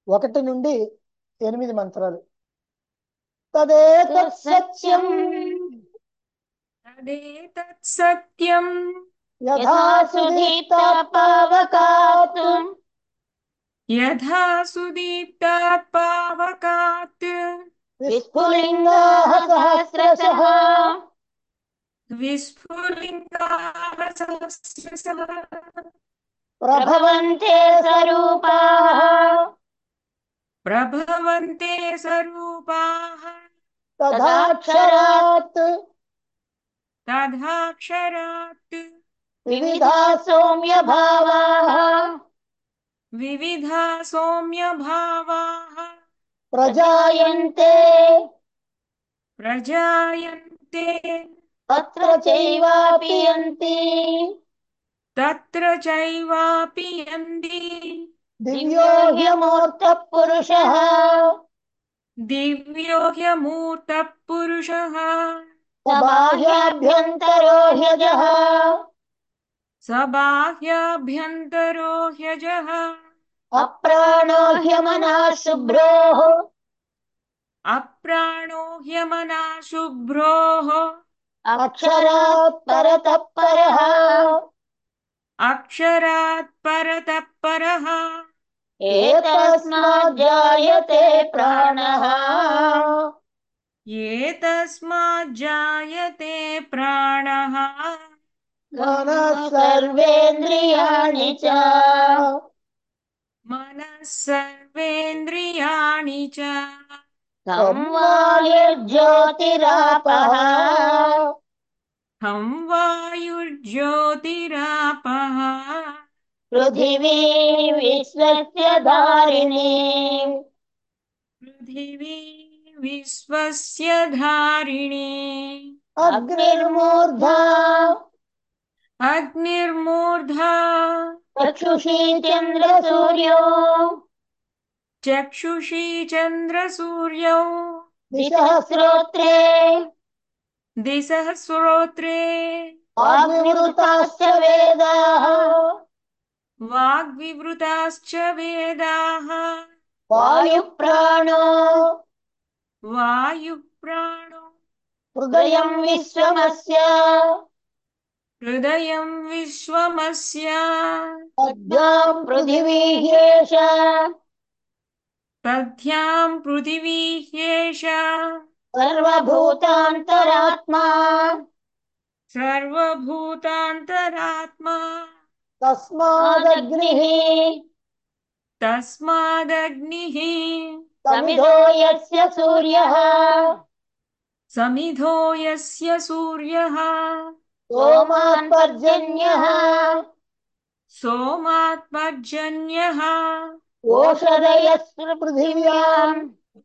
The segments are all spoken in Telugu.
ఒకటి నుండి ఎనిమిది మంత్రాలు తదేతత్ సత్యం తదేతత్ సత్యం యథా సుదీప్త పావకాత్ యథా సుదీప్తాత్ పావకాత్ విస్ఫులింగాః సహస్రశః విస్ఫులింగాః సహస్రశః ప్రభవంతే స్వరూపాః ప్రభవంతే స్వరూపాః తదాక్షరాత్ తదాక్షరాత్ వివిధా సౌమ్య భావాః వివిధా సౌమ్య భావాః ప్రజాయంతే ప్రజాయంతే తత్ర చైవాపి యంతి తత్ర చైవాపి యంతి దివ్యో హ్యమూర్త పురుషః దివ్యో హ్యమూర్త పురుషః బాహ్యాభ్యంతరో హ్యజః సబాహ్యాభ్యంతరో హ్యజః అప్రాణో హ్యమనా శుభ్రోః అప్రాణో హ్యమనా శుభ్రోః అక్షరాత్ పరతః పరః అక్షరాత్ పరతః పరః ఏతస్మాత్ జాయతే ప్రాణః ఏతస్మాత్ జాయతే ప్రాణః మనః సర్వేంద్రియాణి చ మనః సర్వేంద్రియాణి చ సంవాయుర్జ్యోతిరాపః హం వాయుర్జ్యోతిరాపః పృథివీ విశ్వస్య ధారిణీ పృథివీ విశ్వస్య ధారిణి అగ్నిర్మూర్ధా అగ్నిర్మూర్ధా చక్షుషీ చంద్ర సూర్యో చక్షుషీ చంద్రసూర్యౌ దిశః శ్రోత్రే దిశः శ్రోత్రే వాగ్నివృతాశ్చ వేదాः వాగ్వివృతాశ్చ వేదాः వాయుప్రాణో వాయుప్రాణో హృదయం విశ్వమస్య హృదయం విశ్వమస్య పద్భ్యాం పృథివీ హ్యేష పద్భ్యాం పృథివీ హ్యేష సర్వభూతాంతరాత్మా సర్వభూతాంతరాత్మా తస్మాదగ్నిః తస్మాదగ్నిః సమిధో యస్య సూర్యः సమిధో యస్య సూర్యः సోమాన్ పర్జన్యः సోమాత్మజన్యः ఓషధయస్సు పృథివ్యాం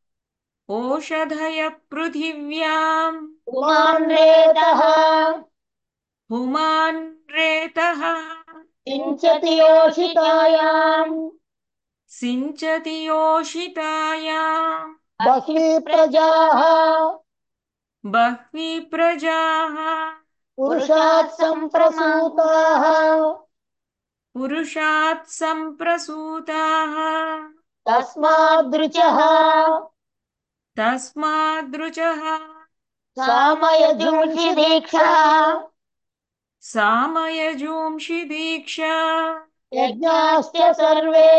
ఓషధయ పృథివ్యాం పుమాన్ రేతః పుమాన్ రేతః సించతి యోషితాయాం సించతి యోషితాయాం బహ్వీ ప్రజాः బహ్వీ ప్రజాः పురుషాత్ సంప్రసూతాः పురుషాత్ సంప్రసూతాः తస్మాదృచः తస్మాదృచः సామయజుంషి దీక్ష సామయజూంషి దీక్ష యజ్ఞాశ్చ సర్వే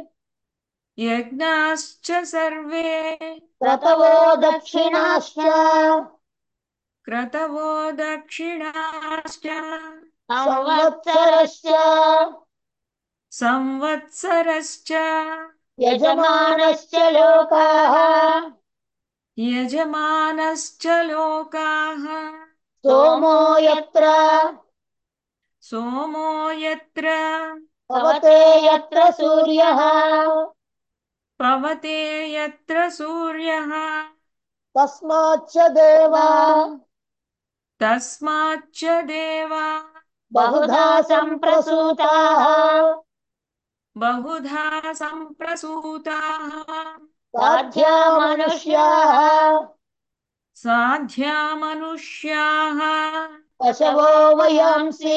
యజ్ఞాశ్చ సర్వే క్రతవో దక్షిణాశ్చ క్రతవో దక్షిణాశ్చ సంవత్సరశ్చ సంవత్సరశ్చ యజమానశ్చ లోకాः యజమానశ్చ లోకాः సోమో యత్ర సోమో యత్ర పవతే యత్ర సూర్యः పవతే యత్ర సూర్యः తస్మాచ్చ దేవా తస్మాచ్చ దేవా బహుధా సంప్రసూతాः బహుధా సంప్రసూతాः సాధ్యా మనుష్యాः సాధ్యా మనుష్యాः పశవో వయాంసి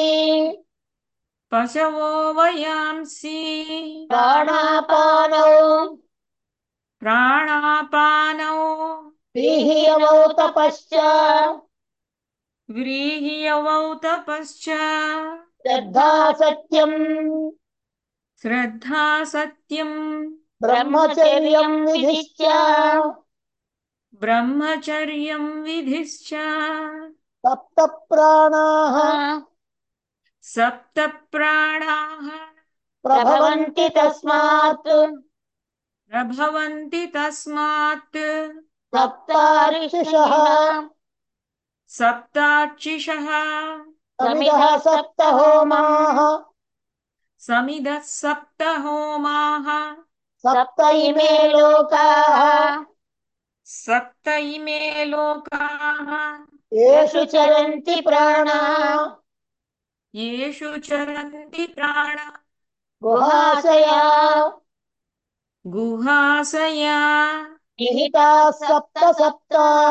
పశవో వయాంసి ప్రాణాపానౌ ప్రాణాపానౌ వీహ్యవౌ తపశ్చ వ్రీహ్యవౌ తపశ్చ శ్రద్ధా సత్యం శ్రద్ధా సత్యం బ్రహ్మచర్యం విధిశ్చ బ్రహ్మచర్యం విధిశ్చ సప్త ప్రాణాః సప్త ప్రాణాః ప్రభవంతి తస్మాత్ ప్రభవంతి తస్మాత్ సప్తార్షిషః సప్తార్చిషः సమిదః సప్త హోమాః సమిదः సప్త హోమాः సప్త ఇమే లోకాః సప్త ఇమే లోకాः ఏషు చరంతి ప్రాణా येषु చరంతి ప్రాణ గుహాశయా గుహాసయా నిహితా సప్త సప్త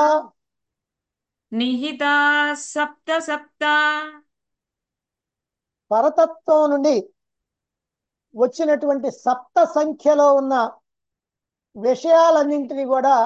నిహితా సప్త సప్త పరతత్వం నుండి వచ్చినటువంటి సప్త సంఖ్యలో ఉన్న విషయాలన్నింటినీ కూడా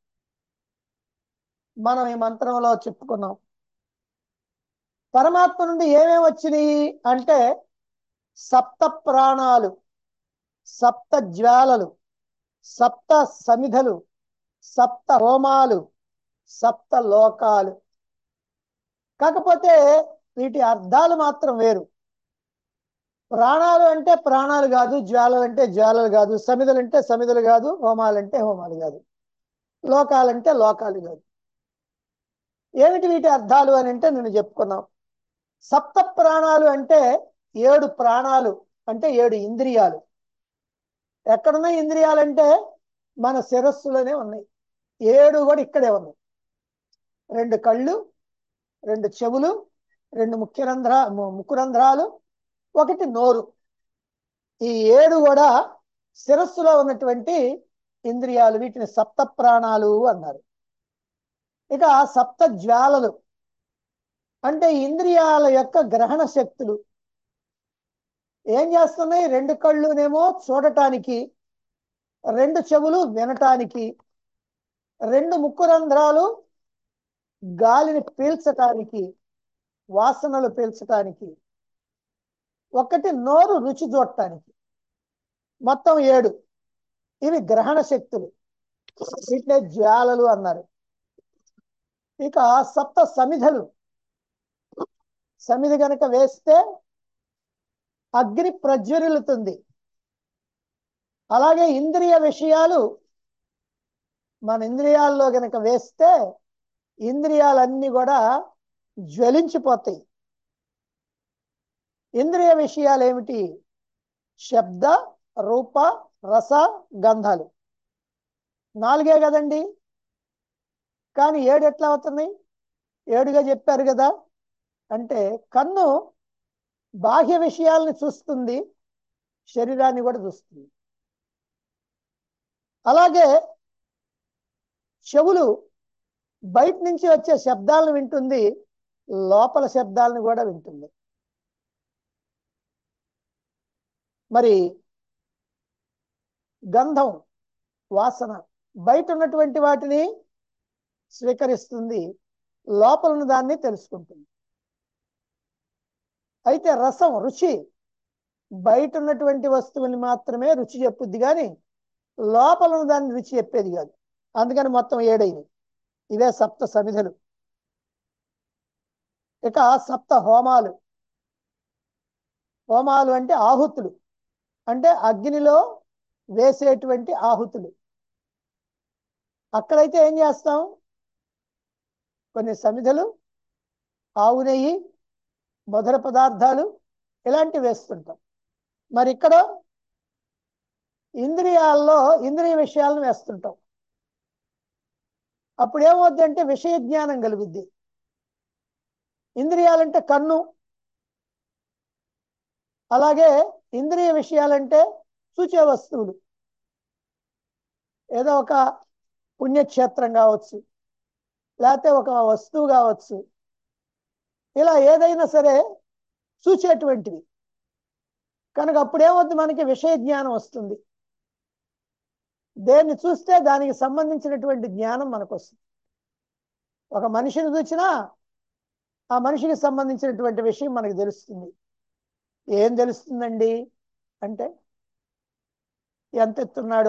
మనం ఈ మంత్రంలో చెప్పుకున్నాం పరమాత్మ నుండి ఏమేమి వచ్చినాయి అంటే సప్త ప్రాణాలు సప్త జ్వాలలు సప్త సమిధలు సప్త హోమాలు సప్త లోకాలు కాకపోతే వీటి అర్థాలు మాత్రం వేరు ప్రాణాలు అంటే ప్రాణాలు కాదు జ్వాలలు అంటే జ్వాలలు కాదు సమిధలు అంటే సమిధలు కాదు హోమాలు అంటే హోమాలు కాదు లోకాలంటే లోకాలు కాదు ఏమిటి వీటి అర్థాలు అని అంటే నేను చెప్పుకున్నాం సప్త ప్రాణాలు అంటే ఏడు ప్రాణాలు అంటే ఏడు ఇంద్రియాలు ఎక్కడున్నాయి ఇంద్రియాలు అంటే మన శిరస్సులోనే ఉన్నాయి ఏడు కూడా ఇక్కడే ఉన్నాయి రెండు కళ్ళు రెండు చెవులు రెండు ముఖ్య రంధ్ర ము- ముక్కు రంధ్రాలు ఒకటి నోరు ఈ ఏడు కూడా శిరస్సులో ఉన్నటువంటి ఇంద్రియాలు వీటిని సప్త ప్రాణాలు అన్నారు ఇక సప్త జ్వాలలు అంటే ఇంద్రియాల యొక్క గ్రహణ శక్తులు ఏం చేస్తున్నాయి రెండు కళ్ళునేమో చూడటానికి రెండు చెవులు వినటానికి రెండు ముక్కు రంధ్రాలు గాలిని పీల్చటానికి వాసనలు పీల్చటానికి ఒకటి నోరు రుచి చూడటానికి మొత్తం ఏడు ఇవి గ్రహణ శక్తులు వీటినే జ్వాలలు అన్నారు ఇక సప్త సమిధలు సమిధి గనక వేస్తే అగ్ని ప్రజ్వరిల్లుతుంది అలాగే ఇంద్రియ విషయాలు మన ఇంద్రియాల్లో గనక వేస్తే ఇంద్రియాలన్నీ కూడా జ్వలించిపోతాయి ఇంద్రియ విషయాలు ఏమిటి శబ్ద రూప రస గంధాలు నాలుగే కదండి కానీ ఏడు ఎట్లా అవుతున్నాయి ఏడుగా చెప్పారు కదా అంటే కన్ను బాహ్య విషయాల్ని చూస్తుంది శరీరాన్ని కూడా చూస్తుంది అలాగే చెవులు బయట నుంచి వచ్చే శబ్దాలను వింటుంది లోపల శబ్దాలను కూడా వింటుంది మరి గంధం వాసన బయట ఉన్నటువంటి వాటిని స్వీకరిస్తుంది లోపల ఉన్న దాన్ని తెలుసుకుంటుంది అయితే రసం రుచి బయట ఉన్నటువంటి వస్తువుని మాత్రమే రుచి చెప్పుద్ది కానీ లోపల ఉన్న దాన్ని రుచి చెప్పేది కాదు అందుకని మొత్తం ఏడైంది ఇవే సప్త సమిధలు ఇక సప్త హోమాలు హోమాలు అంటే ఆహుతులు అంటే అగ్నిలో వేసేటువంటి ఆహుతులు అక్కడైతే ఏం చేస్తాం కొన్ని సమిధలు ఆవు నెయ్యి మధుర పదార్థాలు ఇలాంటివి వేస్తుంటాం మరి ఇక్కడ ఇంద్రియాల్లో ఇంద్రియ విషయాలను వేస్తుంటాం అప్పుడు ఏమవుద్ది అంటే విషయ జ్ఞానం కలుగుద్ది ఇంద్రియాలంటే కన్ను అలాగే ఇంద్రియ విషయాలంటే చూచే వస్తువులు ఏదో ఒక పుణ్యక్షేత్రం కావచ్చు లేకపోతే ఒక వస్తువు కావచ్చు ఇలా ఏదైనా సరే చూచేటువంటివి కనుక అప్పుడేమవుద్ది మనకి విషయ జ్ఞానం వస్తుంది దేన్ని చూస్తే దానికి సంబంధించినటువంటి జ్ఞానం మనకు వస్తుంది ఒక మనిషిని చూసినా ఆ మనిషికి సంబంధించినటువంటి విషయం మనకు తెలుస్తుంది ఏం తెలుస్తుందండి అంటే ఎంత ఎత్తున్నాడు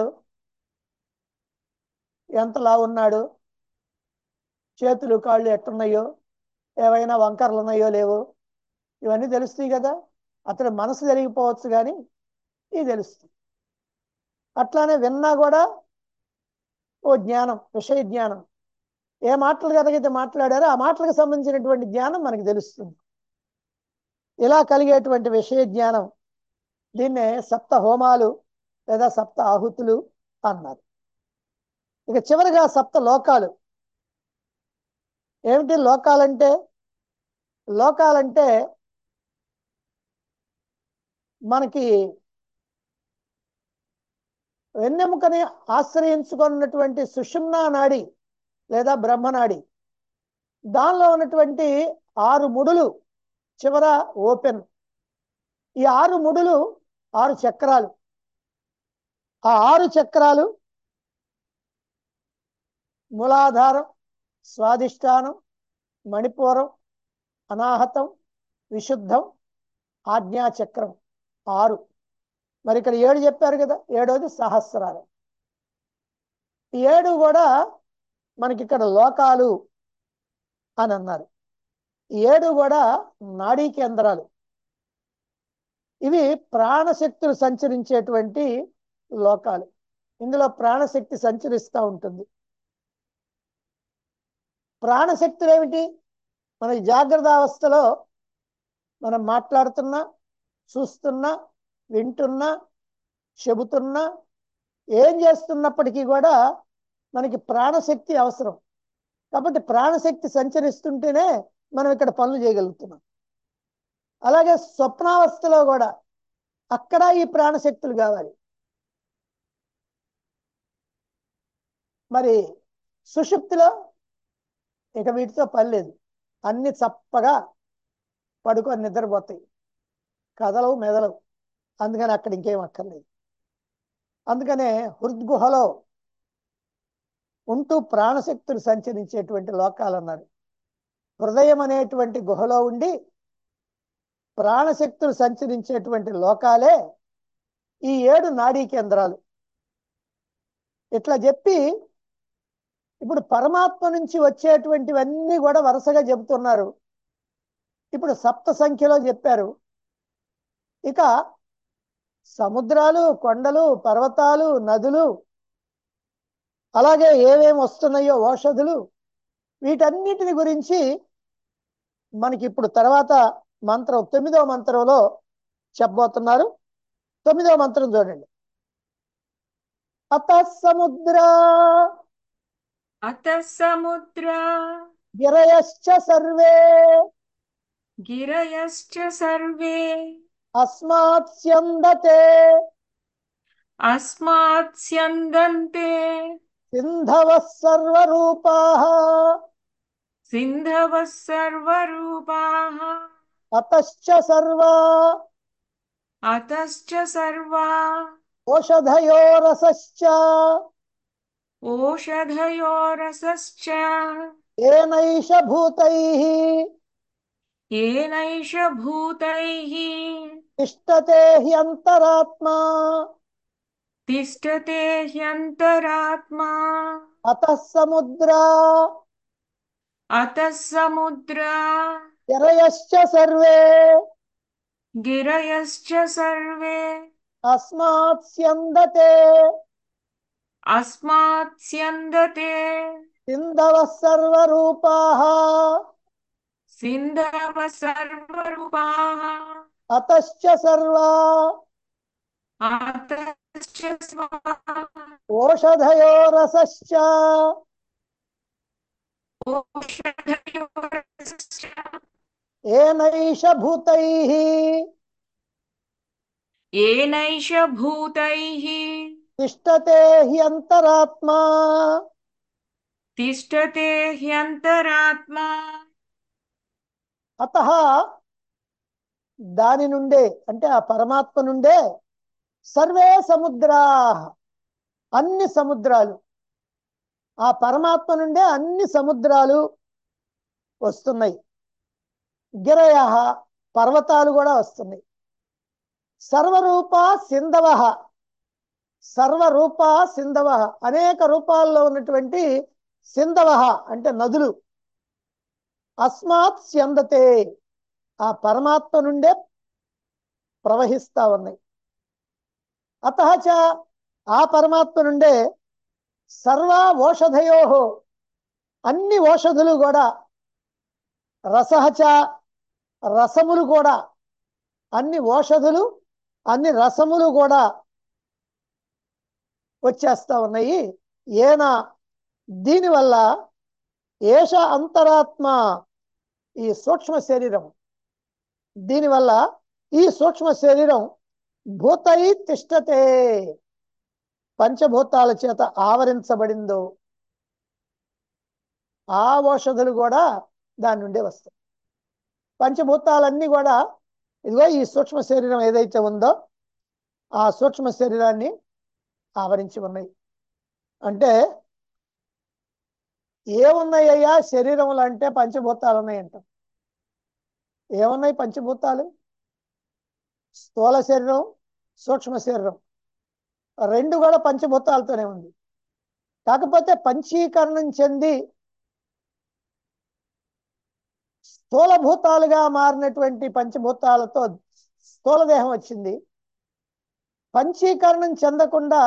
ఎంత లావున్నాడు చేతులు కాళ్ళు ఎట్టున్నాయో ఏవైనా వంకరలు ఉన్నాయో లేవో ఇవన్నీ తెలుస్తాయి కదా అతని మనసు జరిగిపోవచ్చు కానీ ఇది తెలుస్తుంది అట్లానే విన్నా కూడా ఓ జ్ఞానం విషయ జ్ఞానం ఏ మాటలు కనుకైతే మాట్లాడారో ఆ మాటలకు సంబంధించినటువంటి జ్ఞానం మనకు తెలుస్తుంది ఇలా కలిగేటువంటి విషయ జ్ఞానం దీన్నే సప్త హోమాలు లేదా సప్త ఆహుతులు అన్నారు ఇక చివరిగా సప్త లోకాలు ఏమిటి లోకాలంటే లోకాలంటే మనకి వెన్నెముకని ఆశ్రయించుకున్నటువంటి సుషుమ్నా నాడి లేదా బ్రహ్మనాడి దానిలో ఉన్నటువంటి ఆరు ముడులు చివర ఓపెన్ ఈ ఆరు ముడులు ఆరు చక్రాలు ఆ ఆరు చక్రాలు మూలాధారం స్వాదిష్టానం మణిపూరం అనాహతం విశుద్ధం ఆజ్ఞాచక్రం ఆరు మరి ఇక్కడ ఏడు చెప్పారు కదా ఏడోది సహస్రారం ఈ ఏడు కూడా మనకి ఇక్కడ లోకాలు అని అన్నారు ఈ ఏడు కూడా నాడీ కేంద్రాలు ఇవి ప్రాణశక్తులు సంచరించేటువంటి లోకాలు ఇందులో ప్రాణశక్తి సంచరిస్తూ ఉంటుంది ప్రాణశక్తులు ఏమిటి మన జాగ్రత్త అవస్థలో మనం మాట్లాడుతున్నా చూస్తున్నా వింటున్నా చెబుతున్నా ఏం చేస్తున్నప్పటికీ కూడా మనకి ప్రాణశక్తి అవసరం కాబట్టి ప్రాణశక్తి సంచరిస్తుంటేనే మనం ఇక్కడ పనులు చేయగలుగుతున్నాం అలాగే స్వప్నావస్థలో కూడా అక్కడ ఈ ప్రాణశక్తులు కావాలి మరి సుషుప్తిలో ఇక వీటితో పని లేదు అన్ని చప్పగా పడుకొని నిద్రపోతాయి కదలవు మెదలవు అందుకని అక్కడ ఇంకేం అక్కర్లేదు అందుకనే హృద్గుహలో ఉంటూ ప్రాణశక్తులు సంచరించేటువంటి లోకాలు అన్నారు హృదయం అనేటువంటి గుహలో ఉండి ప్రాణశక్తులు సంచరించేటువంటి లోకాలే ఈ ఏడు నాడీ కేంద్రాలు ఇట్లా చెప్పి ఇప్పుడు పరమాత్మ నుంచి వచ్చేటువంటివన్నీ కూడా వరుసగా చెబుతున్నారు ఇప్పుడు సప్త సంఖ్యలో చెప్పారు ఇక సముద్రాలు కొండలు పర్వతాలు నదులు అలాగే ఏమేమి వస్తున్నాయో ఔషధులు వీటన్నిటిని గురించి మనకి ఇప్పుడు తర్వాత మంత్రం తొమ్మిదవ మంత్రంలో చెప్పబోతున్నారు తొమ్మిదవ మంత్రం చూడండి అత సముద్ర अतः समुद्रा గిరయశ్చ సర్వే गिरयश्च सर्वे అస్మాత్ స్యందతే अस्मात् स्यन्दन्ते సింధవ సర్వరూపా सिन्धवः सर्वरूपाः అతశ్చ సర్వా अतश्च सर्वा ఓషధయో రసశ్చ ओषधयो रसश्च ఏనైష భూతైః येनैष भूतैः తిష్టతే హ్యంతరాత్మా तिष्ठते ह्यन्तरात्मा అతః సముద్రా अतः समुद्रा గిరయశ్చ సర్వే गिरयश्च सर्वे అస్మాత్ స్యందతే अस्मात् स्यन्दते సింధవ సర్వరూపా सिन्धव सर्वरूपाः అతశ్చ సర్వా अतश्च स्वाहा ఓషధయో రసశ్చ ओषधयो रसश्च ఏనైష భూతైః येनैष भूतैः తిష్టతే హ్యంతరాత్మా तिष्ठते ह्यन्तरात्मा అత దాని నుండే అంటే ఆ పరమాత్మ నుండే సర్వే సముద్రా అన్ని సముద్రాలు ఆ పరమాత్మ నుండే అన్ని సముద్రాలు వస్తున్నాయి గిరయ పర్వతాలు కూడా వస్తున్నాయి సర్వరూప సింధవ సర్వరూప సింధవ అనేక రూపాల్లో ఉన్నటువంటి సింధవ అంటే నదులు అస్మాత్ స్యందతే ఆ పరమాత్మ నుండే ప్రవహిస్తా ఉన్నాయి అత ఆ పరమాత్మ నుండే సర్వ ఓషధయో అన్ని ఓషధులు కూడా రసహచ రసములు కూడా అన్ని ఓషధులు అన్ని రసములు కూడా వచ్చేస్తా ఉన్నాయి ఏన దీనివల్ల ఏష అంతరాత్మ ఈ సూక్ష్మ శరీరం దీనివల్ల ఈ సూక్ష్మ శరీరం భూతై తిష్టతే పంచభూతాల చేత ఆవరించబడిందో ఆ ఔషధులు కూడా దాని నుండే వస్తాయి పంచభూతాలన్నీ కూడా ఇదిగో ఈ సూక్ష్మ శరీరం ఏదైతే ఉందో ఆ సూక్ష్మ శరీరాన్ని ఆవరించి ఉన్నాయి అంటే ఏమున్నాయ్యా శరీరంలో అంటే పంచభూతాలు ఉన్నాయంట ఏమున్నాయి పంచభూతాలు స్థూల శరీరం సూక్ష్మ శరీరం రెండు కూడా పంచభూతాలతోనే ఉంది కాకపోతే పంచీకరణం చెంది స్థూలభూతాలుగా మారినటువంటి పంచభూతాలతో స్థూల దేహం వచ్చింది పంచీకరణం చెందకుండా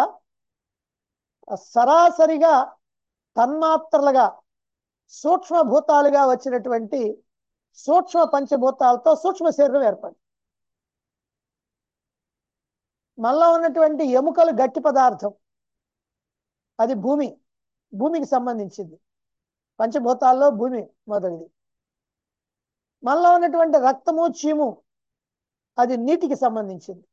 సరాసరిగా తన్మాత్రలుగా సూక్ష్మభూతాలుగా వచ్చినటువంటి సూక్ష్మ పంచభూతాలతో సూక్ష్మ శరీరం ఏర్పడింది మనలో ఉన్నటువంటి ఎముకలు గట్టి పదార్థం అది భూమి భూమికి సంబంధించింది పంచభూతాల్లో భూమి మొదటిది మనలో ఉన్నటువంటి రక్తము చీము అది నీటికి సంబంధించింది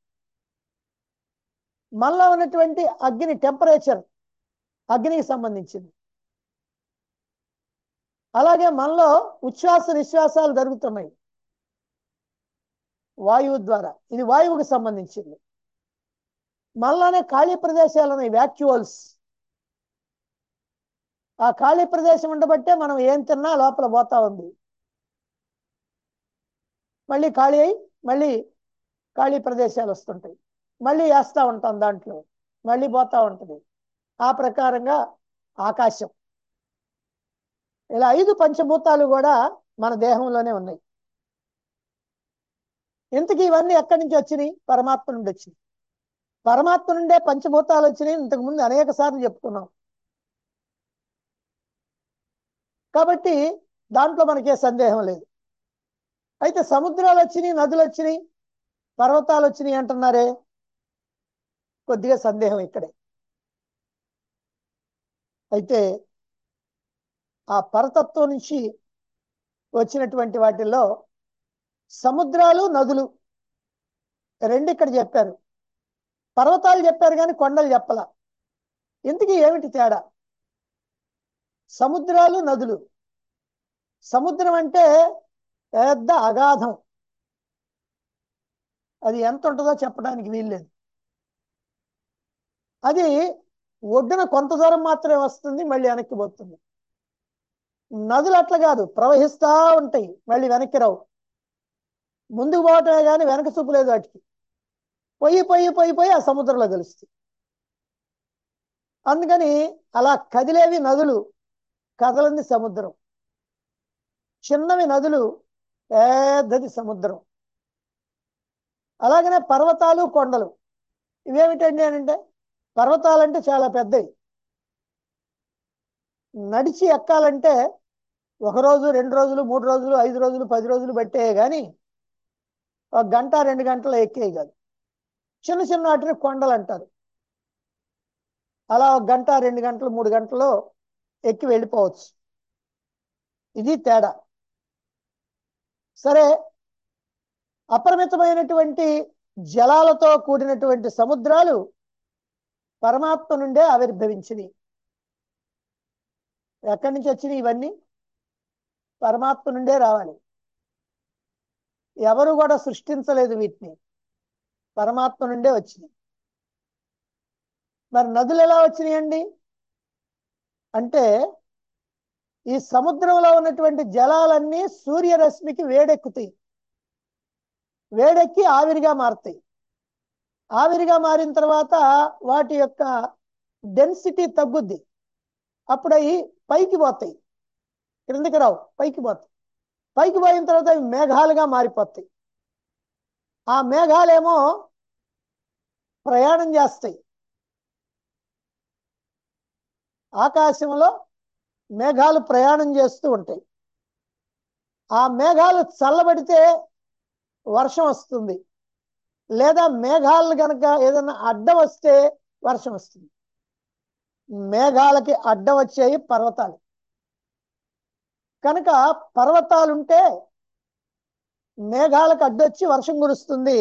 మనలో ఉన్నటువంటి అగ్ని టెంపరేచర్ అగ్నికి సంబంధించింది అలాగే మనలో ఉచ్ఛ్వాస నిశ్వాసాలు జరుగుతున్నాయి వాయువు ద్వారా ఇది వాయువుకి సంబంధించింది మనలోనే ఖాళీ ప్రదేశాలు ఉన్నాయి వ్యాక్యువల్స్ ఆ ఖాళీ ప్రదేశం ఉండబట్టే మనం ఏం తిన్నా లోపల పోతా ఉంది మళ్ళీ ఖాళీ అయి మళ్ళీ ఖాళీ ప్రదేశాలు వస్తుంటాయి మళ్ళీ వేస్తూ ఉంటాం దాంట్లో మళ్ళీ పోతా ఉంటుంది ఆ ప్రకారంగా ఆకాశం ఇలా ఐదు పంచభూతాలు కూడా మన దేహంలోనే ఉన్నాయి ఇంతకీ ఇవన్నీ ఎక్కడి నుంచి వచ్చినాయి పరమాత్మ నుండి వచ్చినాయి పరమాత్మ నుండే పంచభూతాలు వచ్చినాయి ఇంతకు ముందు అనేక సార్లు చెప్పుకున్నాం కాబట్టి దాంట్లో మనకే సందేహం లేదు అయితే సముద్రాలు వచ్చినాయి నదులు వచ్చినాయి పర్వతాలు వచ్చినాయి అంటున్నారే కొద్దిగా సందేహం ఇక్కడే అయితే ఆ పరతత్వం నుంచి వచ్చినటువంటి వాటిల్లో సముద్రాలు నదులు రెండు ఇక్కడ చెప్పారు పర్వతాలు చెప్పారు కానీ కొండలు చెప్పల ఇంతకీ ఏమిటి తేడా సముద్రాలు నదులు సముద్రం అంటే పెద్ద అగాధం అది ఎంత ఉంటుందో చెప్పడానికి వీల్లేదు అది ఒడ్డున కొంత దూరం మాత్రమే వస్తుంది మళ్ళీ వెనక్కి పోతుంది నదులు అట్లా కాదు ప్రవహిస్తూ ఉంటాయి మళ్ళీ వెనక్కి రావు ముందుకు పోవటమే కానీ వెనక చూపు లేదు వాటికి పొయ్యి పొయ్యి పొయ్యి పోయి ఆ సముద్రంలో కలుస్తాయి అందుకని అలా కదిలేవి నదులు కదలంది సముద్రం చిన్నవి నదులు పెద్దది సముద్రం అలాగనే పర్వతాలు కొండలు ఇవేమిటండి అని అంటే పర్వతాలంటే చాలా పెద్దవి నడిచి ఎక్కాలంటే ఒక రోజు రెండు రోజులు మూడు రోజులు ఐదు రోజులు పది రోజులు పట్టే కానీ ఒక గంట రెండు గంటలు ఎక్కే కాదు చిన్న చిన్న వాటిని కొండలు అంటారు అలా ఒక గంట రెండు గంటలు మూడు గంటలు ఎక్కి వెళ్ళిపోవచ్చు ఇది తేడా సరే అపరిమితమైనటువంటి జలాలతో కూడినటువంటి సముద్రాలు పరమాత్మ నుండే ఆవిర్భవించినాయి ఎక్కడి నుంచి వచ్చినాయి ఇవన్నీ పరమాత్మ నుండే రావాలి ఎవరు కూడా సృష్టించలేదు వీటిని పరమాత్మ నుండే వచ్చినాయి మరి నదులు ఎలా వచ్చినాయండి అంటే ఈ సముద్రంలో ఉన్నటువంటి జలాలన్నీ సూర్యరశ్మికి వేడెక్కుతాయి వేడెక్కి ఆవిరిగా మారుతాయి ఆవిరిగా మారిన తర్వాత వాటి యొక్క డెన్సిటీ తగ్గుద్ది అప్పుడు అవి పైకి పోతాయి క్రిందికి రావు పైకి పోతాయి పైకి పోయిన తర్వాత అవి మేఘాలుగా మారిపోతాయి ఆ మేఘాలేమో ప్రయాణం చేస్తాయి ఆకాశంలో మేఘాలు ప్రయాణం చేస్తూ ఉంటాయి ఆ మేఘాలు చల్లబడితే వర్షం వస్తుంది లేదా మేఘాలు గనక ఏదైనా అడ్డం వస్తే వర్షం వస్తుంది మేఘాలకి అడ్డం వచ్చేవి పర్వతాలు కనుక పర్వతాలుంటే మేఘాలకు అడ్డొచ్చి వర్షం కురుస్తుంది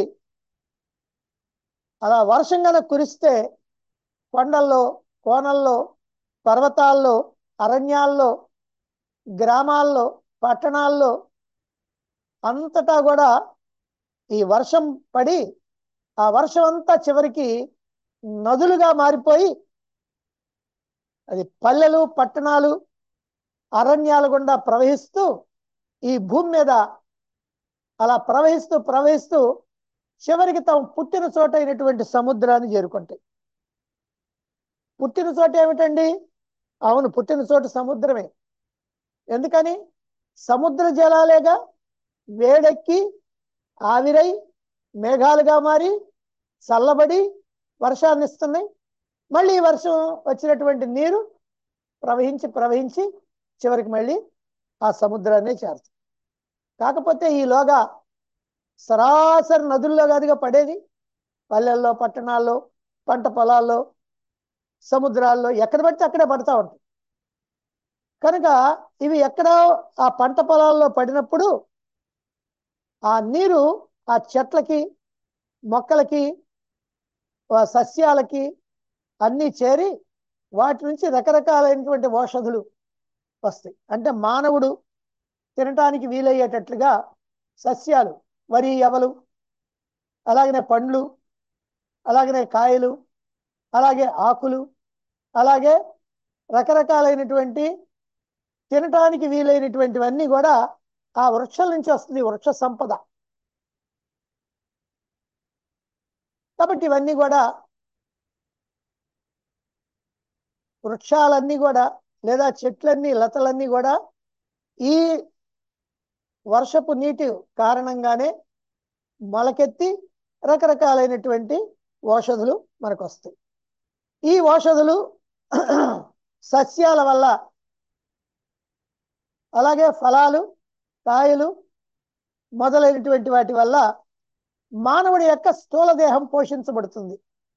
అలా వర్షం కనుక కురిస్తే కొండల్లో కోనల్లో పర్వతాల్లో అరణ్యాల్లో గ్రామాల్లో పట్టణాల్లో అంతటా కూడా ఈ వర్షం పడి ఆ వర్షం అంతా చివరికి నదులుగా మారిపోయి అది పల్లెలు పట్టణాలు అరణ్యాల గుండా ప్రవహిస్తూ ఈ భూమి మీద అలా ప్రవహిస్తూ ప్రవహిస్తూ చివరికి తాము పుట్టిన చోట అయినటువంటి సముద్రాన్ని చేరుకుంటాయి పుట్టిన చోట ఏమిటండి అవును పుట్టిన చోటు సముద్రమే ఎందుకని సముద్ర జలాలేగా వేడెక్కి ఆవిరై మేఘాలుగా మారి చల్లబడి వర్షాన్ని ఇస్తున్నాయి మళ్ళీ ఈ వర్షం వచ్చినటువంటి నీరు ప్రవహించి ప్రవహించి చివరికి మళ్ళీ ఆ సముద్రాన్ని చేరుతుంది కాకపోతే ఈలోగా సరాసరి నదుల్లో కాదుగా పడేది పల్లెల్లో పట్టణాల్లో పంట పొలాల్లో సముద్రాల్లో ఎక్కడ పడితే అక్కడే పడతా ఉంటాయి కనుక ఇవి ఎక్కడో ఆ పంట పొలాల్లో పడినప్పుడు ఆ నీరు ఆ చెట్లకి మొక్కలకి ఆ సస్యాలకి అన్నీ చేరి వాటి నుంచి రకరకాలైనటువంటి ఔషధులు వస్తాయి అంటే మానవుడు తినటానికి వీలయ్యేటట్లుగా సస్యాలు వరి ఎవలు అలాగనే పండ్లు అలాగనే కాయలు అలాగే ఆకులు అలాగే రకరకాలైనటువంటి తినటానికి వీలైనటువంటివన్నీ కూడా ఆ వృక్షం నుంచి వస్తుంది వృక్ష సంపద కాబట్టి ఇవన్నీ కూడా వృక్షాలన్నీ కూడా లేదా చెట్లన్నీ లతలన్నీ కూడా ఈ వర్షపు నీటి కారణంగానే మొలకెత్తి రకరకాలైనటువంటి ఔషధులు మనకు వస్తాయి ఈ ఔషధులు సస్యాల వల్ల అలాగే ఫలాలు కాయలు మొదలైనటువంటి వాటి వల్ల మానవుడి యొక్క స్థూల దేహం పోషించబడుతుంది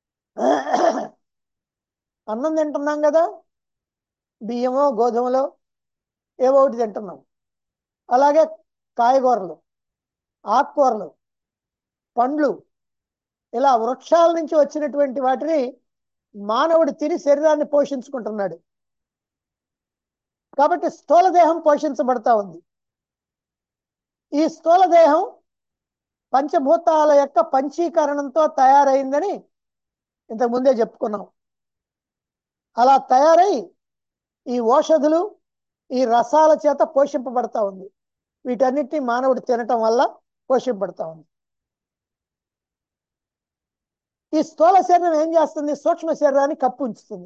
అన్నం తింటున్నాం కదా బియ్యమో గోధుమలో ఏవో ఒకటి తింటున్నాం అలాగే కాయగూరలు ఆకుకూరలు పండ్లు ఇలా వృక్షాల నుంచి వచ్చినటువంటి వాటిని మానవుడు తిని శరీరాన్ని పోషించుకుంటున్నాడు కాబట్టి స్థూల దేహం పోషించబడతా ఉంది ఈ స్థూల దేహం పంచభూతాల యొక్క పంచీకరణంతో తయారైందని ఇంతకు ముందే చెప్పుకున్నాం అలా తయారై ఈ ఓషధులు ఈ రసాల చేత పోషింపబడతా ఉంది వీటన్నిటిని మానవుడు తినటం వల్ల పోషింపబడతా ఉంది ఈ స్థూల శరీరం ఏం చేస్తుంది సూక్ష్మ శరీరాన్ని కప్పు ఉంచుతుంది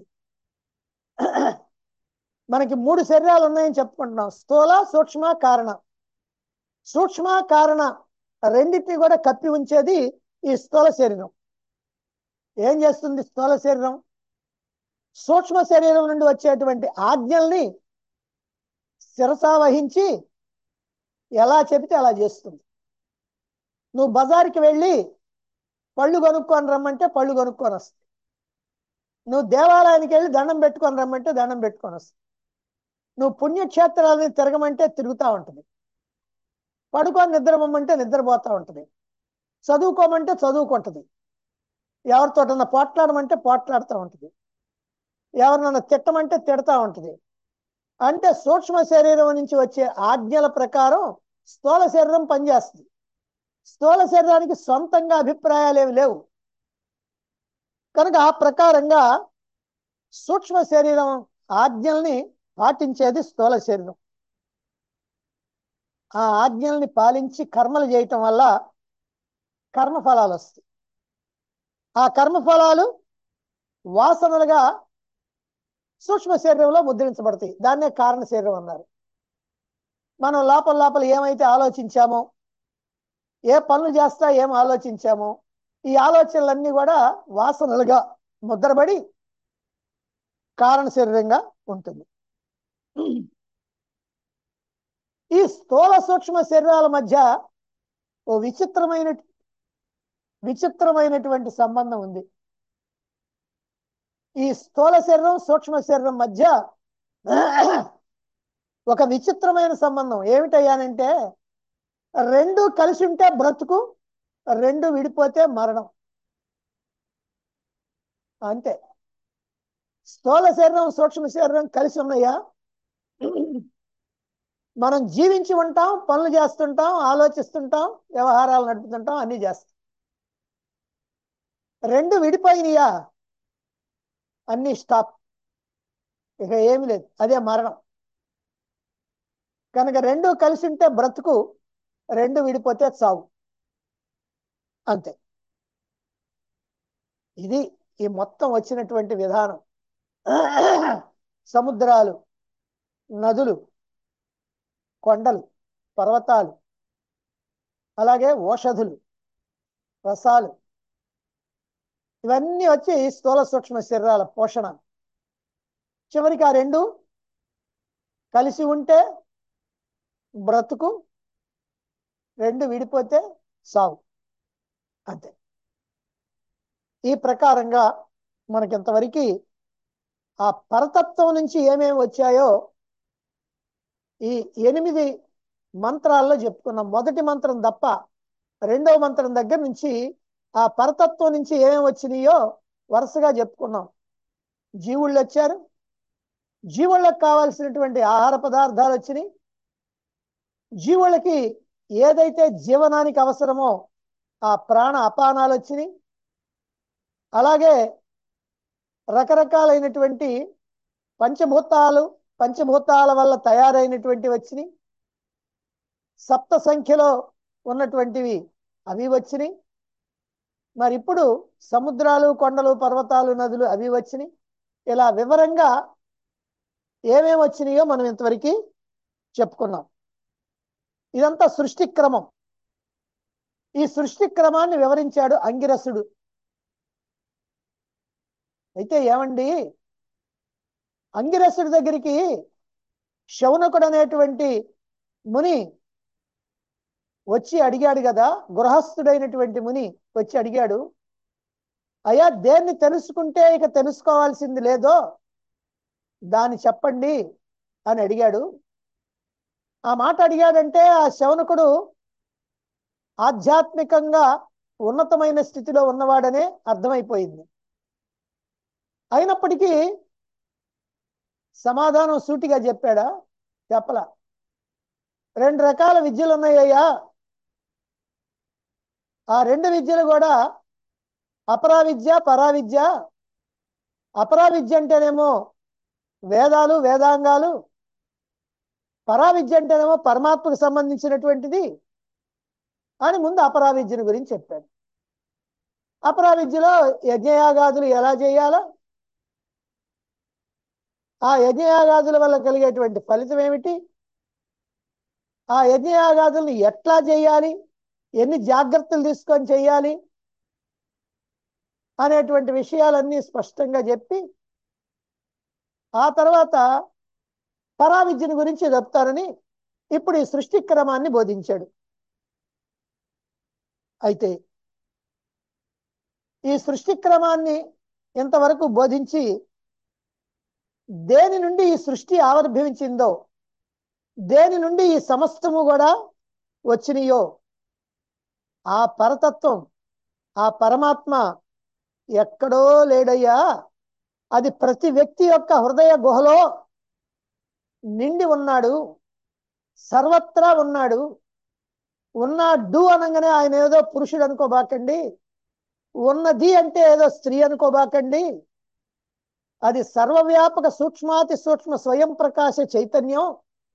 మనకి మూడు శరీరాలు ఉన్నాయని చెప్పుకుంటున్నాం స్థూల సూక్ష్మ కారణ సూక్ష్మ కారణ రెండింటిని కూడా కప్పి ఉంచేది ఈ స్థూల శరీరం ఏం చేస్తుంది స్థూల శరీరం సూక్ష్మ శరీరం నుండి వచ్చేటువంటి ఆజ్ఞల్ని శిరసా వహించి ఎలా చెబితే అలా చేస్తుంది నువ్వు బజార్కి వెళ్ళి పళ్ళు కొనుక్కొని రమ్మంటే పళ్ళు కొనుక్కొని వస్తుంది నువ్వు దేవాలయానికి వెళ్ళి దండం పెట్టుకొని రమ్మంటే దండం పెట్టుకొని వస్తుంది నువ్వు పుణ్యక్షేత్రాలని తిరగమంటే తిరుగుతూ ఉంటుంది పడుకొని నిద్రపోమంటే నిద్రపోతూ ఉంటుంది చదువుకోమంటే చదువుకుంటుంది ఎవరితోటన్నా పోట్లాడమంటే పోట్లాడుతూ ఉంటుంది ఎవరినన్నా తిట్టమంటే తిడతా ఉంటుంది అంటే సూక్ష్మ శరీరం నుంచి వచ్చే ఆజ్ఞల ప్రకారం స్థూల శరీరం పనిచేస్తుంది స్థూల శరీరానికి సొంతంగా అభిప్రాయాలు ఏమి లేవు కనుక ఆ ప్రకారంగా సూక్ష్మ శరీరం ఆజ్ఞల్ని పాటించేది స్థూల శరీరం ఆ ఆజ్ఞల్ని పాలించి కర్మలు చేయటం వల్ల కర్మఫలాలు వస్తాయి ఆ కర్మఫలాలు వాసనలుగా సూక్ష్మ శరీరంలో ముద్రించబడతాయి దాన్నే కారణ శరీరం అన్నారు మనం లోపల లోపల ఏమైతే ఆలోచించామో ఏ పనులు చేస్తా ఏం ఆలోచించామో ఈ ఆలోచనలన్నీ కూడా వాసనలుగా ముద్రబడి కారణ శరీరంగా ఉంటుంది ఈ స్థూల సూక్ష్మ శరీరాల మధ్య ఓ విచిత్రమైన విచిత్రమైనటువంటి సంబంధం ఉంది ఈ స్థూల శరీరం సూక్ష్మ శరీరం మధ్య ఒక విచిత్రమైన సంబంధం ఏమిటయ్యానంటే రెండు కలిసి ఉంటే బ్రతుకు రెండు విడిపోతే మరణం అంతే స్థూల శరీరం సూక్ష్మ శరీరం కలిసి ఉన్నాయా మనం జీవించి ఉంటాం పనులు చేస్తుంటాం ఆలోచిస్తుంటాం వ్యవహారాలు నడుపుతుంటాం అన్ని చేస్తాం రెండు విడిపోయినాయా అన్ని స్టాప్ ఇక ఏమి లేదు అదే మరణం కనుక రెండు కలిసి ఉంటే బ్రతుకు రెండు విడిపోతే చావు అంతే ఇది ఈ మొత్తం వచ్చినటువంటి విధానం సముద్రాలు నదులు కొండలు పర్వతాలు అలాగే ఓషధులు రసాలు ఇవన్నీ వచ్చి స్థూల సూక్ష్మ శరీరాల పోషణ చివరికి ఆ రెండు కలిసి ఉంటే బ్రతుకు రెండు విడిపోతే సావు అంతే ఈ ప్రకారంగా మనకి ఇంతవరకు ఆ పరతత్వం నుంచి ఏమేమి వచ్చాయో ఈ ఎనిమిది మంత్రాల్లో చెప్పుకున్నాం మొదటి మంత్రం తప్ప రెండవ మంత్రం దగ్గర నుంచి ఆ పరతత్వం నుంచి ఏమేమి వచ్చినాయో వరుసగా చెప్పుకున్నాం జీవుళ్ళు వచ్చారు జీవుళ్ళకి కావాల్సినటువంటి ఆహార పదార్థాలు వచ్చినాయి జీవులకి ఏదైతే జీవనానికి అవసరమో ఆ ప్రాణ అపానాలు వచ్చినాయి అలాగే రకరకాలైనటువంటి పంచభూతాలు పంచభూతాల వల్ల తయారైనటువంటి వచ్చినాయి సప్త సంఖ్యలో ఉన్నటువంటివి అవి వచ్చినాయి మరి ఇప్పుడు సముద్రాలు కొండలు పర్వతాలు నదులు అవి వచ్చినాయి ఇలా వివరంగా ఏమేమి వచ్చినాయో మనం ఇంతవరకు చెప్పుకున్నాం ఇదంతా సృష్టి క్రమం ఈ సృష్టి క్రమాన్ని వివరించాడు అంగిరసుడు అయితే ఏమండి అంగిరసుడి దగ్గరికి శౌనకుడు అనేటువంటి ముని వచ్చి అడిగాడు కదా గృహస్థుడైనటువంటి ముని వచ్చి అడిగాడు అయ్యా దేన్ని తెలుసుకుంటే ఇక తెలుసుకోవాల్సింది లేదో దాన్ని చెప్పండి అని అడిగాడు ఆ మాట అడిగాడంటే ఆ శౌనకుడు ఆధ్యాత్మికంగా ఉన్నతమైన స్థితిలో ఉన్నవాడనే అర్థమైపోయింది అయినప్పటికీ సమాధానం సూటిగా చెప్పాడా చెప్పలా రెండు రకాల విద్యలు ఉన్నాయ్యా ఆ రెండు విద్యలు కూడా అపరా విద్య పరా విద్య అపరా విద్య అంటేనేమో వేదాలు వేదాంగాలు పరా విద్య అంటేనేమో పరమాత్మకు సంబంధించినటువంటిది అని ముందు అపరా విద్యను గురించి చెప్పాడు అపరా విద్యలో యజ్ఞయాగాదులు ఎలా చేయాలో ఆ యజ్ఞయాగాదుల వల్ల కలిగేటువంటి ఫలితం ఏమిటి ఆ యజ్ఞయాగాదుల్ని ఎట్లా చేయాలి ఎన్ని జాగ్రత్తలు తీసుకొని చేయాలి అనేటువంటి విషయాలన్నీ స్పష్టంగా చెప్పి ఆ తర్వాత పరావిద్యను గురించి చెప్తారని ఇప్పుడు ఈ సృష్టి క్రమాన్ని బోధించాడు అయితే ఈ సృష్టి క్రమాన్ని ఇంతవరకు బోధించి దేని నుండి ఈ సృష్టి ఆవిర్భవించిందో దేని నుండి ఈ సమస్తము కూడా వచ్చినాయో ఆ పరతత్వం ఆ పరమాత్మ ఎక్కడో లేడయ్యా అది ప్రతి వ్యక్తి యొక్క హృదయ గుహలో నిండి ఉన్నాడు సర్వత్రా ఉన్నాడు ఉన్నాడు అనగానే ఆయన ఏదో పురుషుడు అనుకోబాకండి ఉన్నది అంటే ఏదో స్త్రీ అనుకోబాకండి అది సర్వవ్యాపక సూక్ష్మాతి సూక్ష్మ స్వయం ప్రకాశ చైతన్యం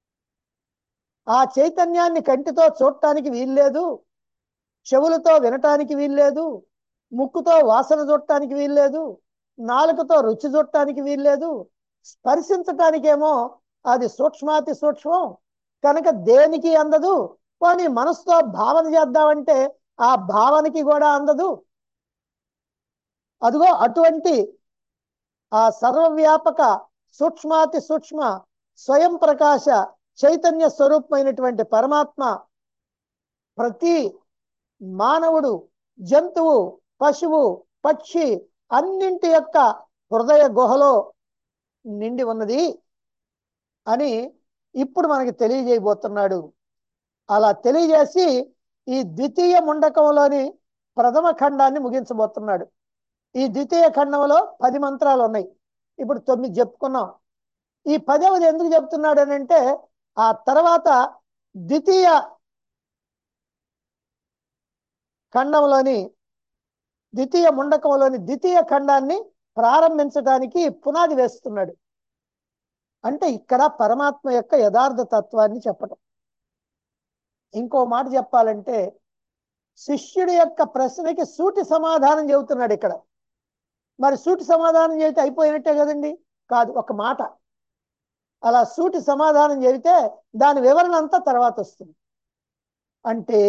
ఆ చైతన్యాన్ని కంటితో చూడటానికి వీల్లేదు చెవులతో వినటానికి వీల్లేదు ముక్కుతో వాసన చూడటానికి వీల్లేదు నాలుకతో రుచి చూడటానికి వీల్లేదు స్పర్శించటానికేమో అది సూక్ష్మాతి సూక్ష్మం కనుక దేనికి అందదు పోనీ మనసుతో భావన చేద్దామంటే ఆ భావనకి కూడా అందదు అదిగో అటువంటి ఆ సర్వవ్యాపక సూక్ష్మాతి సూక్ష్మ స్వయం ప్రకాశ చైతన్య స్వరూపమైనటువంటి పరమాత్మ ప్రతి మానవుడు జంతువు పశువు పక్షి అన్నింటి యొక్క హృదయ గుహలో నిండి ఉన్నది అని ఇప్పుడు మనకి తెలియజేయబోతున్నాడు అలా తెలియజేసి ఈ ద్వితీయ ముండకంలోని ప్రథమ ఖండాన్ని ముగించబోతున్నాడు ఈ ద్వితీయ ఖండంలో పది మంత్రాలు ఉన్నాయి ఇప్పుడు తొమ్మిది చెప్పుకున్నాం ఈ పదవది ఎందుకు చెప్తున్నాడు అని అంటే ఆ తర్వాత ద్వితీయ ఖండంలోని ద్వితీయ ముండకంలోని ద్వితీయ ఖండాన్ని ప్రారంభించడానికి పునాది వేస్తున్నాడు అంటే ఇక్కడ పరమాత్మ యొక్క యథార్థ తత్వాన్ని చెప్పటం ఇంకో మాట చెప్పాలంటే శిష్యుడి యొక్క ప్రశ్నకి సూటి సమాధానం చెబుతున్నాడు ఇక్కడ మరి సూటి సమాధానం చెబితే అయిపోయినట్టే కదండి కాదు ఒక మాట అలా సూటి సమాధానం చెబితే దాని వివరణ అంతా తర్వాత వస్తుంది అంటే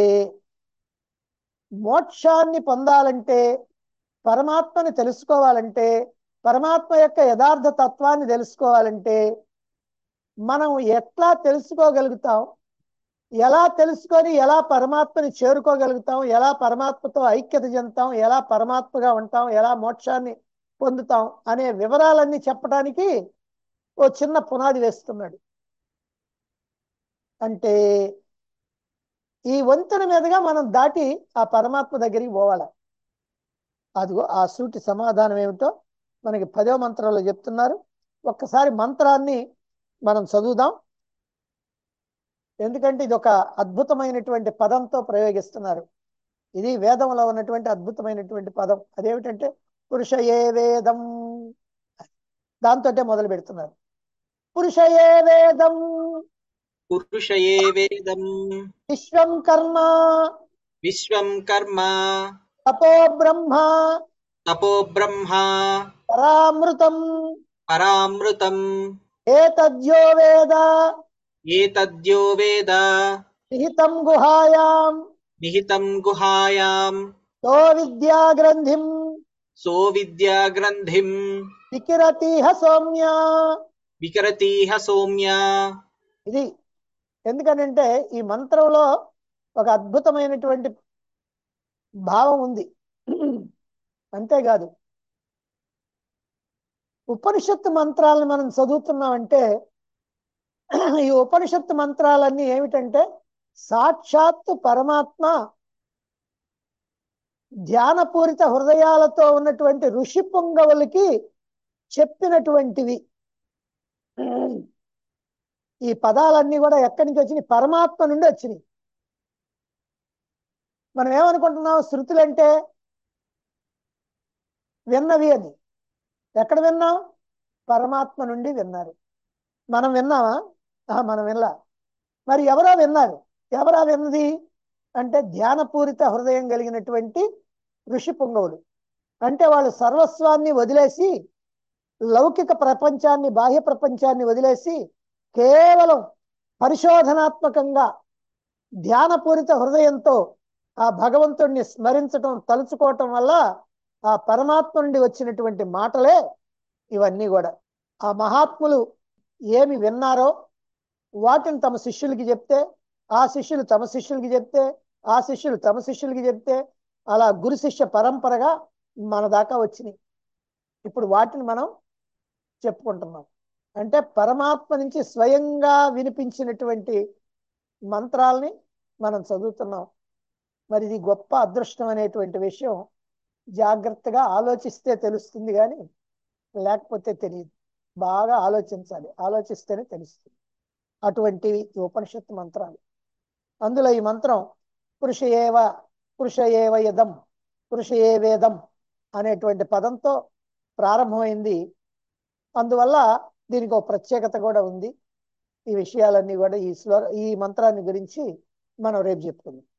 మోక్షాన్ని పొందాలంటే పరమాత్మని తెలుసుకోవాలంటే పరమాత్మ యొక్క యథార్థ తత్వాన్ని తెలుసుకోవాలంటే మనం ఎట్లా తెలుసుకోగలుగుతాం ఎలా తెలుసుకొని ఎలా పరమాత్మని చేరుకోగలుగుతాం ఎలా పరమాత్మతో ఐక్యత చెందుతాం ఎలా పరమాత్మగా ఉంటాం ఎలా మోక్షాన్ని పొందుతాం అనే వివరాలన్నీ చెప్పడానికి ఓ చిన్న పునాది వేస్తున్నాడు అంటే ఈ వంతెన మీదుగా మనం దాటి ఆ పరమాత్మ దగ్గరికి పోవాలి అదిగో ఆ సూటి సమాధానం ఏమిటో మనకి పదో మంత్రంలో చెప్తున్నారు ఒక్కసారి మంత్రాన్ని మనం చదువుదాం ఎందుకంటే ఇది ఒక అద్భుతమైనటువంటి పదంతో ప్రయోగిస్తున్నారు ఇది వేదంలో ఉన్నటువంటి అద్భుతమైనటువంటి పదం అదేమిటంటే పురుషయే వేదం దాంతో మొదలు పెడుతున్నారు పురుషయే వేదం పురుషయే వేదం విశ్వం కర్మ విశ్వం కర్మ తపో బ్రహ్మ తపో బ్రహ్మ పరామృతం పరామృతం ఏతద్యో వేద ఏతద్యో వేద నిహితం గుహాయాం నిహితం గుహాయాం తో విద్యా గ్రంథిం సో విద్యా గ్రంథిం వికిరతిహ సౌమ్య వికరతీహ సౌమ్య ఇది ఎందుకనంటే ఈ మంత్రంలో ఒక అద్భుతమైనటువంటి భావం ఉంది అంతేకాదు ఉపనిషత్తు మంత్రాలను మనం చదువుతున్నామంటే ఈ ఉపనిషత్తు మంత్రాలన్నీ ఏమిటంటే సాక్షాత్తు పరమాత్మ ధ్యానపూరిత హృదయాలతో ఉన్నటువంటి ఋషి పొంగవులకి చెప్పినటువంటివి ఈ పదాలన్నీ కూడా ఎక్కడి నుంచి వచ్చినాయి పరమాత్మ నుండి వచ్చినాయి మనం ఏమనుకుంటున్నాం శృతులు అంటే విన్నవి అని ఎక్కడ విన్నాం పరమాత్మ నుండి విన్నారు మనం విన్నామా ఆహా, మనం వినలా మరి ఎవరో విన్నారు ఎవరా విన్నది అంటే ధ్యానపూరిత హృదయం కలిగినటువంటి ఋషి పుంగవులు అంటే వాళ్ళు సర్వస్వాన్ని వదిలేసి లౌకిక ప్రపంచాన్ని బాహ్య ప్రపంచాన్ని వదిలేసి కేవలం పరిశోధనాత్మకంగా ధ్యానపూరిత హృదయంతో ఆ భగవంతుణ్ణి స్మరించటం తలుచుకోవటం వల్ల ఆ పరమాత్మ నుండి వచ్చినటువంటి మాటలే ఇవన్నీ కూడా ఆ మహాత్ములు ఏమి విన్నారో వాటిని తమ శిష్యులకి చెప్తే ఆ శిష్యులు తమ శిష్యులకి చెప్తే ఆ శిష్యులు తమ శిష్యులకి చెప్తే అలా గురు శిష్య పరంపరగా మన దాకా వచ్చినాయి ఇప్పుడు వాటిని మనం చెప్పుకుంటున్నాం అంటే పరమాత్మ నుంచి స్వయంగా వినిపించినటువంటి మంత్రాల్ని మనం చదువుతున్నాం మరి ఇది గొప్ప అదృష్టం అనేటువంటి విషయం జాగ్రత్తగా ఆలోచిస్తే తెలుస్తుంది కానీ లేకపోతే తెలియదు బాగా ఆలోచించాలి ఆలోచిస్తేనే తెలుస్తుంది అటువంటివి ఈ ఉపనిషత్తు మంత్రాలు అందులో ఈ మంత్రం పురుష ఏవ పురుష ఏవ యదం పురుష ఏ వేదం అనేటువంటి పదంతో ప్రారంభమైంది అందువల్ల దీనికి ఒక ప్రత్యేకత కూడా ఉంది ఈ విషయాలన్నీ కూడా ఈ శ్లో ఈ మంత్రాన్ని గురించి మనం రేపు చెప్పుకుందాం